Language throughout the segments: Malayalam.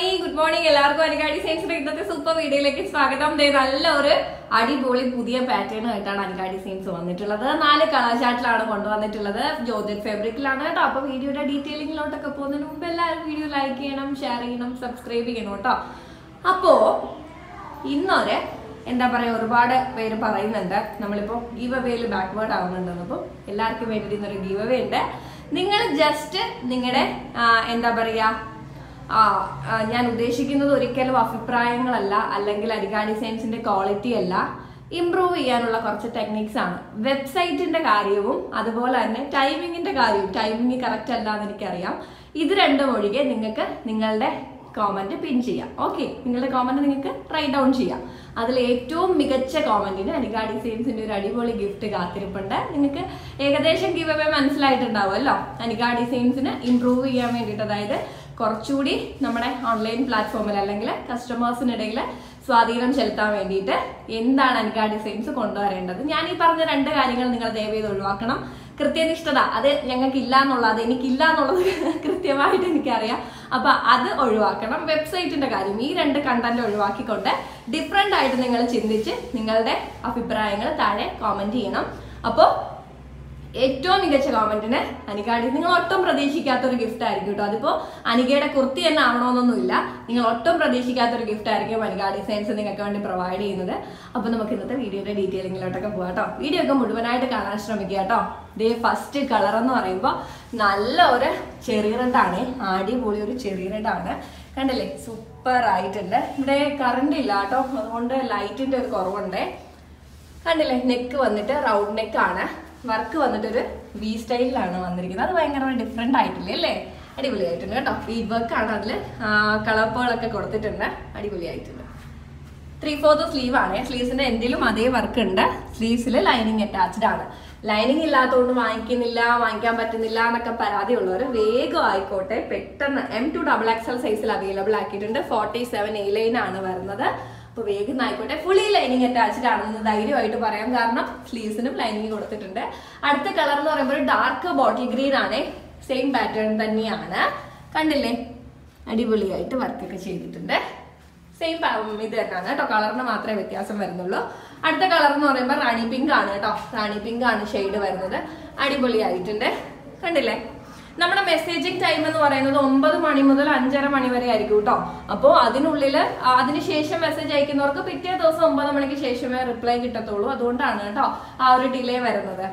ഹായ് ഗുഡ് മോർണിംഗ് എല്ലാവർക്കും അനികാടി സയൻസിന്റെ ഇന്നത്തെ സൂപ്പർ വീഡിയോയിലേക്ക് സ്വാഗതം ദേ നല്ലൊരു അടിപൊളി പുതിയ പാറ്റേൺ ആയിട്ടാണ് അനികാടി സയൻസ് വന്നിട്ടുള്ളത് നാല് കളർ ചാർട്ടിലാണ് കൊണ്ടുവന്നിട്ടുള്ളത് ജ്യോതിർ ഫാബ്രിക്കിലാണ് കേട്ടോ അപ്പൊ വീഡിയോയുടെ ഡീറ്റെയിലിംഗിലോട്ടൊക്കെ പോകുന്നതിന് മുമ്പ് എല്ലാവരും വീഡിയോ ലൈക്ക് ചെയ്യണം ഷെയർ ചെയ്യണം സബ്സ്ക്രൈബ് ചെയ്യണം കേട്ടോ അപ്പോ ഇന്നൊരു എന്താ പറയാ ഒരുപാട് പേര് പറയുന്നുണ്ട് നമ്മളിപ്പോ ഗീവ് അവേയിൽ ബാക്ക്വേർഡ് ആവുന്നുണ്ടെന്ന് അപ്പോൾ എല്ലാവർക്കും വേണ്ടിയിട്ട് ഇന്നൊരു ഗീവ് അവേ ഉണ്ട് നിങ്ങൾ ജസ്റ്റ് നിങ്ങളുടെ എന്താ പറയാ ആ, ആ, ഞാൻ ഉദ്ദേശിക്കുന്നത് ഒരിക്കലും അഭിപ്രായങ്ങളല്ല അല്ലെങ്കിൽ അരികാടി സയൻസിന്റെ ക്വാളിറ്റി അല്ല ഇംപ്രൂവ് ചെയ്യാനുള്ള കുറച്ച് ടെക്നിക്സ് ആണ് വെബ്സൈറ്റിന്റെ കാര്യവും അതുപോലെ തന്നെ ടൈമിങ്ങിന്റെ കാര്യവും ടൈമിങ് കറക്റ്റ് അല്ല എന്ന് എനിക്കറിയാം ഇത് രണ്ടും ഒഴികെ നിങ്ങൾക്ക് നിങ്ങളുടെ കോമന്റ് പിൻ ചെയ്യാം ഓക്കെ നിങ്ങളുടെ കോമന്റ് നിങ്ങൾക്ക് റൈറ്റ് ഡൗൺ ചെയ്യാം അതിൽ ഏറ്റവും മികച്ച കോമന്റിന് അനികാടി സയൻസിന്റെ ഒരു അടിപൊളി ഗിഫ്റ്റ് കാത്തിരിപ്പുണ്ട് നിങ്ങൾക്ക് ഏകദേശം ഗിവ് അവേ മനസ്സിലായിട്ടുണ്ടാവുമല്ലോ അനികാടി സയൻസിന് ഇംപ്രൂവ് ചെയ്യാൻ വേണ്ടിയിട്ട് അതായത് കുറച്ചുകൂടി നമ്മുടെ ഓൺലൈൻ പ്ലാറ്റ്ഫോമിൽ അല്ലെങ്കിൽ കസ്റ്റമേഴ്സിനിടയിൽ സ്വാധീനം ചെലുത്താൻ വേണ്ടിയിട്ട് എന്താണ് അനികാ ഡിസൈൻസ് കൊണ്ടുവരേണ്ടത് ഞാൻ ഈ പറഞ്ഞ രണ്ട് കാര്യങ്ങൾ നിങ്ങൾ ദയവേത് ഒഴിവാക്കണം കൃത്യനിഷ്ഠത അത് ഞങ്ങൾക്ക് ഇല്ല എന്നുള്ളത് എനിക്കില്ല എന്നുള്ളത് കൃത്യമായിട്ട് എനിക്കറിയാം അപ്പൊ അത് ഒഴിവാക്കണം വെബ്സൈറ്റിന്റെ കാര്യം ഈ രണ്ട് കണ്ടന്റ് ഒഴിവാക്കിക്കൊണ്ട് ഡിഫറെന്റ് ആയിട്ട് നിങ്ങൾ ചിന്തിച്ച് നിങ്ങളുടെ അഭിപ്രായങ്ങൾ താഴെ കോമന്റ് ചെയ്യണം അപ്പോൾ ഏറ്റവും മികച്ച കോമന്റിന് അനികാടി നിങ്ങൾ ഒട്ടും പ്രതീക്ഷിക്കാത്ത ഒരു ഗിഫ്റ്റ് ആയിരിക്കും കേട്ടോ അതിപ്പോ അനികയുടെ കുർത്തി തന്നെ ആവണമെന്നൊന്നുമില്ല നിങ്ങൾ ഒട്ടും പ്രതീക്ഷിക്കാത്ത ഒരു ഗിഫ്റ്റ് ആയിരിക്കും അനികാ ഡിസൈൻസ് നിങ്ങൾക്ക് വേണ്ടി പ്രൊവൈഡ് ചെയ്യുന്നത് അപ്പൊ നമുക്ക് ഇന്നത്തെ വീഡിയോയുടെ ഡീറ്റെയിലിങ്ങിലോട്ടൊക്കെ പോകാം കേട്ടോ വീഡിയോ ഒക്കെ മുഴുവനായിട്ട് കാണാൻ ശ്രമിക്കുക കേട്ടോ ഇതേ ഫസ്റ്റ് കളർ എന്ന് പറയുമ്പോൾ നല്ല ഒരു ചെറിയ റെഡാണ് അടിപൊളി ഒരു ചെറിയ റെഡാണ് കണ്ടില്ലേ സൂപ്പർ ആയിട്ടുണ്ട് ഇവിടെ കറണ്ട് ഇല്ല കേട്ടോ അതുകൊണ്ട് ലൈറ്റിന്റെ ഒരു കുറവുണ്ടേ കണ്ടില്ലേ നെക്ക് വന്നിട്ട് റൗണ്ട് നെക്ക് ആണ് വർക്ക് വന്നിട്ട് ഒരു വി സ്റ്റൈലിലാണ് വന്നിരിക്കുന്നത് അത് ഭയങ്കര ഡിഫറെന്റ് ആയിട്ടില്ലേ അല്ലേ അടിപൊളിയായിട്ടുണ്ട് കേട്ടോ ബീഡ് വർക്ക് ആണ് അതിൽ കളർപ്പുകളൊക്കെ കൊടുത്തിട്ടുണ്ട് അടിപൊളിയായിട്ടുണ്ട് ത്രീ ഫോർത്ത് സ്ലീവ് ആണ് സ്ലീവ്സിന്റെ എന്തിലും അതേ വർക്ക് ഉണ്ട് സ്ലീവ്സിൽ ലൈനിങ് അറ്റാച്ച്ഡ് ആണ് ലൈനിങ് ഇല്ലാത്തതുകൊണ്ട് വാങ്ങിക്കുന്നില്ല വാങ്ങിക്കാൻ പറ്റുന്നില്ല എന്നൊക്കെ പരാതിയുള്ളവർ വേഗം ആയിക്കോട്ടെ പെട്ടെന്ന് എം ടു ഡബിൾ എക്സൽ സൈസിൽ അവൈലബിൾ ആക്കിയിട്ടുണ്ട് ഫോർട്ടി സെവൻ എ ലൈൻ ആണ് വരുന്നത് അപ്പൊ വേഗം ആയിക്കോട്ടെ ഫുള്ളി ലൈനിങ് അറ്റാച്ച്ഡ് ആണെന്ന് ധൈര്യമായിട്ട് പറയാം കാരണം സ്ലീവ്സിനും ലൈനിങ് കൊടുത്തിട്ടുണ്ട് അടുത്ത കളർ എന്ന് പറയുമ്പോൾ ഡാർക്ക് ബോട്ടിൽ ഗ്രീൻ ആണ് സെയിം പാറ്റേൺ തന്നെയാണ് കണ്ടില്ലേ അടിപൊളിയായിട്ട് വർക്കൊക്കെ ചെയ്തിട്ടുണ്ട് സെയിം ഇത് തന്നെയാണ് കേട്ടോ കളറിന് മാത്രമേ വ്യത്യാസം വരുന്നുള്ളൂ അടുത്ത കളർ എന്ന് പറയുമ്പോൾ റാണി പിങ്ക് ആണ് കേട്ടോ റാണി പിങ്ക് ആണ് ഷെയ്ഡ് വരുന്നത് അടിപൊളിയായിട്ടുണ്ട് കണ്ടില്ലേ നമ്മുടെ മെസ്സേജിങ് ടൈം എന്ന് പറയുന്നത് ഒമ്പത് മണി മുതൽ അഞ്ചര മണി വരെ ആയിരിക്കും കേട്ടോ അപ്പോൾ അതിനുള്ളിൽ അതിനുശേഷം മെസ്സേജ് അയക്കുന്നവർക്ക് പിറ്റേ ദിവസം ഒമ്പത് മണിക്ക് ശേഷമേ റിപ്ലൈ കിട്ടത്തുള്ളൂ അതുകൊണ്ടാണ് കേട്ടോ ആ ഒരു ഡിലേ വരുന്നത്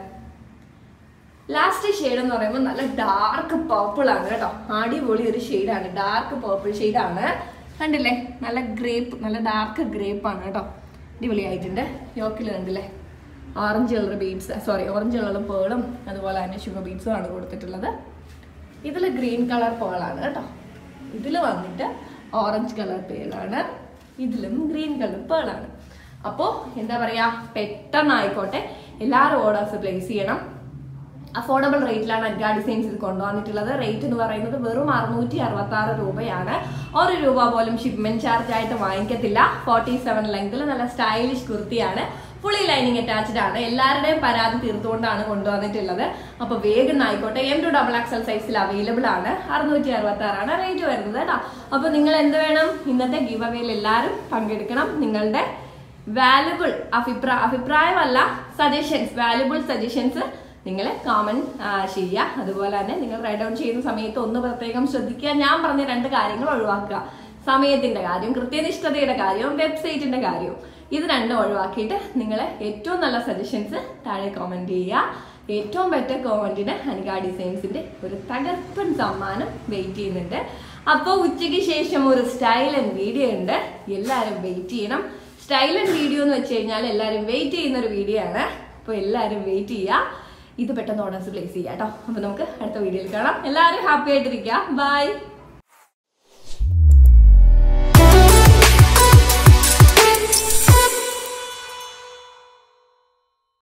ലാസ്റ്റ് ഷെയ്ഡ് എന്ന് പറയുമ്പോൾ നല്ല ഡാർക്ക് പർപ്പിൾ ആണ് കേട്ടോ അടിപൊളി ഒരു ഷെയ്ഡാണ് ഡാർക്ക് പർപ്പിൾ ഷെയ്ഡാണ് കണ്ടില്ലേ നല്ല ഗ്രേപ്പ് നല്ല ഡാർക്ക് ഗ്രേപ്പ് ആണ് കേട്ടോ അടിപൊളിയായിട്ടുണ്ട് യോക്കിൽ കണ്ടില്ലേ orange colour beads sorry orange കളറും പേളും അതുപോലെ തന്നെ ഷുഗർ ബീഡ്സും ആണ് കൊടുത്തിട്ടുള്ളത് ഇതിൽ ഗ്രീൻ കളർ പേളാണ് കേട്ടോ ഇതിൽ വന്നിട്ട് ഓറഞ്ച് കളർ പേളാണ് ഇതിലും ഗ്രീൻ കളർ പേളാണ് അപ്പോൾ എന്താ പറയുക പെട്ടെന്നായിക്കോട്ടെ എല്ലാവരും ഓർഡേഴ്സ് പ്ലേസ് ചെയ്യണം അഫോർഡബിൾ റേറ്റിലാണ് അഡ്ഗാ ഡിസൈൻസ് ഇത് കൊണ്ടുവന്നിട്ടുള്ളത് റേറ്റ് എന്ന് പറയുന്നത് വെറും അറുന്നൂറ്റി അറുപത്തി ആറ് രൂപയാണ് ഒരു രൂപ പോലും ഷിപ്മെന്റ് ചാർജ് ആയിട്ട് വാങ്ങിക്കത്തില്ല ഫോർട്ടി സെവൻ ലെങ്തിൽ നല്ല സ്റ്റൈലിഷ് കുർത്തിയാണ് ഫുള്ളി ലൈനിങ് അറ്റാച്ച്ഡ് ആണ് എല്ലാവരുടെയും പരാതി തീർത്തുകൊണ്ടാണ് കൊണ്ടുവന്നിട്ടുള്ളത് അപ്പൊ വേഗം ആയിക്കോട്ടെ എം ടു ഡബിൾ എക്സൽ സൈസിൽ അവൈലബിൾ ആണ് അറുന്നൂറ്റി അറുപത്തി ആറാണ് റേറ്റ് വരുന്നത് കേട്ടോ അപ്പൊ നിങ്ങൾ എന്ത് വേണം ഇന്നത്തെ ഗീവ് അവയിൽ എല്ലാവരും പങ്കെടുക്കണം നിങ്ങളുടെ വാല്യുബിൾ അഭിപ്രായ അഭിപ്രായമല്ല സജഷൻസ് വാല്യുബിൾ സജഷൻസ് നിങ്ങൾ കോമന്റ് ചെയ്യുക അതുപോലെ തന്നെ നിങ്ങൾ റൈഡ് ഡൗൺ ചെയ്യുന്ന സമയത്ത് ഒന്ന് പ്രത്യേകം ശ്രദ്ധിക്കുക ഞാൻ പറഞ്ഞ രണ്ട് കാര്യങ്ങൾ ഒഴിവാക്കുക സമയത്തിന്റെ കാര്യം കൃത്യനിഷ്ഠതയുടെ കാര്യവും വെബ്സൈറ്റിന്റെ കാര്യവും ഇത് രണ്ടും ഒഴിവാക്കിയിട്ട് നിങ്ങൾ ഏറ്റവും നല്ല സജഷൻസ് താഴെ കോമന്റ് ചെയ്യുക ഏറ്റവും ബെറ്റർ കോമന്റിന് അനികാ ഡിസൈൻസിന്റെ ഒരു തകർപ്പൻ സമ്മാനം വെയിറ്റ് ചെയ്യുന്നുണ്ട് അപ്പോൾ ഉച്ചയ്ക്ക് ശേഷം ഒരു സ്റ്റൈൽ ആൻഡ് വീഡിയോ ഉണ്ട് എല്ലാവരും വെയിറ്റ് ചെയ്യണം സ്റ്റൈൽ ആൻഡ് വീഡിയോ എന്ന് വെച്ച് കഴിഞ്ഞാൽ എല്ലാവരും വെയിറ്റ് ചെയ്യുന്ന ഒരു വീഡിയോ ആണ് അപ്പോൾ എല്ലാവരും വെയിറ്റ് ചെയ്യുക ഇത് പെട്ടെന്ന് ഓർഡേഴ്സ് പ്ലേസ് ചെയ്യാം കേട്ടോ അപ്പോൾ നമുക്ക് അടുത്ത വീഡിയോയിൽ കാണാം എല്ലാവരും ഹാപ്പി ആയിട്ടിരിക്കുക ബൈ